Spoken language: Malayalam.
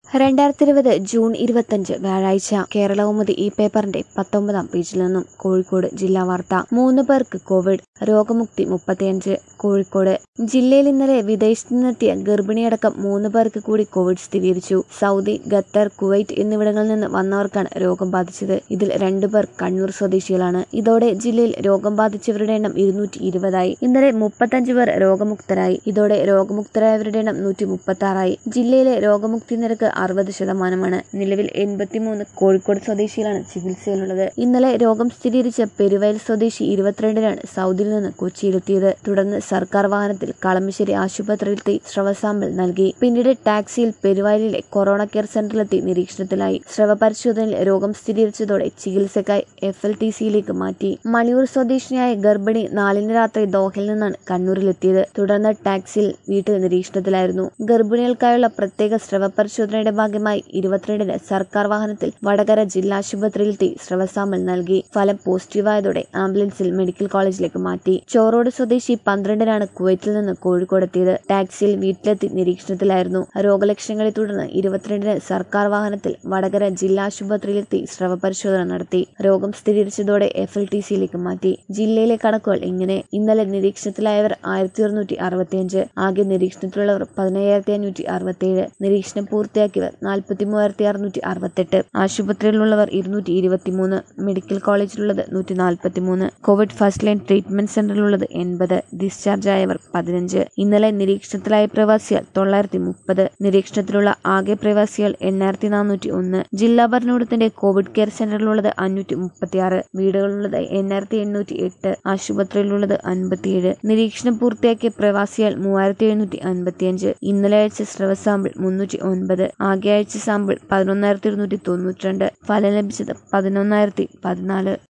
രണ്ടായിരത്തി ഇരുപത് ജൂൺ ഇരുപത്തഞ്ച് വ്യാഴാഴ്ച കേരളകൗമുദി ഈ പേപ്പറിന്റെ പത്തൊമ്പതാം പേജിൽ നിന്നും കോഴിക്കോട് ജില്ലാ വാർത്ത മൂന്ന് പേർക്ക് കോവിഡ് രോഗമുക്തി മുപ്പത്തിയഞ്ച് കോഴിക്കോട് ജില്ലയിൽ ഇന്നലെ വിദേശത്തു നിന്നെത്തിയ ഗർഭിണിയടക്കം മൂന്ന് പേർക്ക് കൂടി കോവിഡ് സ്ഥിരീകരിച്ചു സൗദി ഖത്തർ കുവൈറ്റ് എന്നിവിടങ്ങളിൽ നിന്ന് വന്നവർക്കാണ് രോഗം ബാധിച്ചത് ഇതിൽ രണ്ടുപേർ കണ്ണൂർ സ്വദേശികളാണ് ഇതോടെ ജില്ലയിൽ രോഗം ബാധിച്ചവരുടെ എണ്ണം ഇരുന്നൂറ്റി ഇരുപതായി ഇന്നലെ മുപ്പത്തഞ്ച് പേർ രോഗമുക്തരായി ഇതോടെ രോഗമുക്തരായവരുടെ എണ്ണം നൂറ്റി മുപ്പത്തി ആറായി ജില്ലയിലെ രോഗമുക്തി നിരക്ക് അറുപത് ശതമാനമാണ് നിലവിൽ എൺപത്തിമൂന്ന് കോഴിക്കോട് സ്വദേശികളാണ് ചികിത്സയിലുള്ളത് ഇന്നലെ രോഗം സ്ഥിരീകരിച്ച പെരുവയൽ സ്വദേശി ഇരുപത്തിരണ്ടിനാണ് സൗദിയിൽ നിന്ന് കൊച്ചിയിലെത്തിയത് തുടർന്ന് സർക്കാർ വാഹനത്തിൽ കളമശ്ശേരി ആശുപത്രിയിലെത്തി സ്രവ സാമ്പിൾ നൽകി പിന്നീട് ടാക്സിയിൽ പെരുവയലിലെ കൊറോണ കെയർ സെന്ററിലെത്തി നിരീക്ഷണത്തിലായി സ്രവ പരിശോധനയിൽ രോഗം സ്ഥിരീകരിച്ചതോടെ ചികിത്സയ്ക്കായി എഫ് എൽ ടി സിയിലേക്ക് മാറ്റി മണിയൂർ സ്വദേശിനിയായ ഗർഭിണി നാലിന് രാത്രി ദോഹയിൽ നിന്നാണ് കണ്ണൂരിലെത്തിയത് തുടർന്ന് ടാക്സിയിൽ വീട്ടിൽ നിരീക്ഷണത്തിലായിരുന്നു ഗർഭിണികൾക്കായുള്ള പ്രത്യേക സ്രവ പരിശോധനയുടെ ഭാഗമായി ഇരുപത്തിരണ്ടിന് സർക്കാർ വാഹനത്തിൽ വടകര ജില്ലാ ആശുപത്രിയിലെത്തി സ്രവ സാമ്പിൾ നൽകി ഫലം പോസിറ്റീവായതോടെ ആംബുലൻസിൽ മെഡിക്കൽ കോളേജിലേക്ക് മാറ്റി ചോറോട് സ്വദേശി പന്ത്രണ്ടിനാണ് കുവൈറ്റിൽ നിന്ന് കോഴിക്കോടെത്തിയത് ടാക്സിയിൽ വീട്ടിലെത്തി നിരീക്ഷണത്തിലായിരുന്നു രോഗലക്ഷണങ്ങളെ തുടർന്ന് ഇരുപത്തിരണ്ടിന് സർക്കാർ വാഹനത്തിൽ വടകര ജില്ലാ ആശുപത്രിയിലെത്തി സ്രവ പരിശോധന നടത്തി രോഗം സ്ഥിരീകരിച്ചതോടെ എഫ് എൽ ടി സിയിലേക്ക് മാറ്റി ജില്ലയിലെ കണക്കുകൾ ഇങ്ങനെ ഇന്നലെ നിരീക്ഷണത്തിലായവർ ആയിരത്തി ഒരുന്നൂറ്റി അറുപത്തിയഞ്ച് ആകെ നിരീക്ഷണത്തിലുള്ളവർ പതിനയ്യായിരത്തി അഞ്ഞൂറ്റി അറുപത്തിയേഴ് നിരീക്ഷണം പൂർത്തിയാക്കിയവർ നാൽപ്പത്തി മൂവായിരത്തി അറുന്നൂറ്റി അറുപത്തെട്ട് ആശുപത്രിയിലുള്ളവർ ഇരുന്നൂറ്റി ഇരുപത്തിമൂന്ന് മെഡിക്കൽ കോളേജിലുള്ളത് നൂറ്റി നാൽപ്പത്തിമൂന്ന് കോവിഡ് ഫസ്റ്റ് ലൈൻ ട്രീറ്റ്മെന്റ് സെന്ററിലുള്ളത് എൺപത് ഡിസ്ചാർജ് ആയവർ പതിനഞ്ച് ഇന്നലെ നിരീക്ഷണത്തിലായ പ്രവാസികൾ തൊള്ളായിരത്തി മുപ്പത് നിരീക്ഷണത്തിലുള്ള ആകെ പ്രവാസികൾ എണ്ണായിരത്തി നാനൂറ്റി ഒന്ന് ജില്ലാ ഭരണകൂടത്തിന്റെ കോവിഡ് കെയർ സെന്ററിലുള്ളത് അഞ്ഞൂറ്റി മുപ്പത്തിയാറ് വീടുകളുള്ളത് എണ്ണായിരത്തി എണ്ണൂറ്റി എട്ട് ആശുപത്രിയിലുള്ളത് അൻപത്തിയേഴ് നിരീക്ഷണം പൂർത്തിയാക്കിയ പ്രവാസികൾ മൂവായിരത്തി എഴുന്നൂറ്റി അൻപത്തിയഞ്ച് ഇന്നലെ അയച്ച സ്രവ സാമ്പിൾ മുന്നൂറ്റി ഒൻപത് ആകെ അയച്ച സാമ്പിൾ പതിനൊന്നായിരത്തി ഇരുന്നൂറ്റി തൊണ്ണൂറ്റി രണ്ട് ഫലം ലഭിച്ചത് പതിനൊന്നായിരത്തി പതിനാല്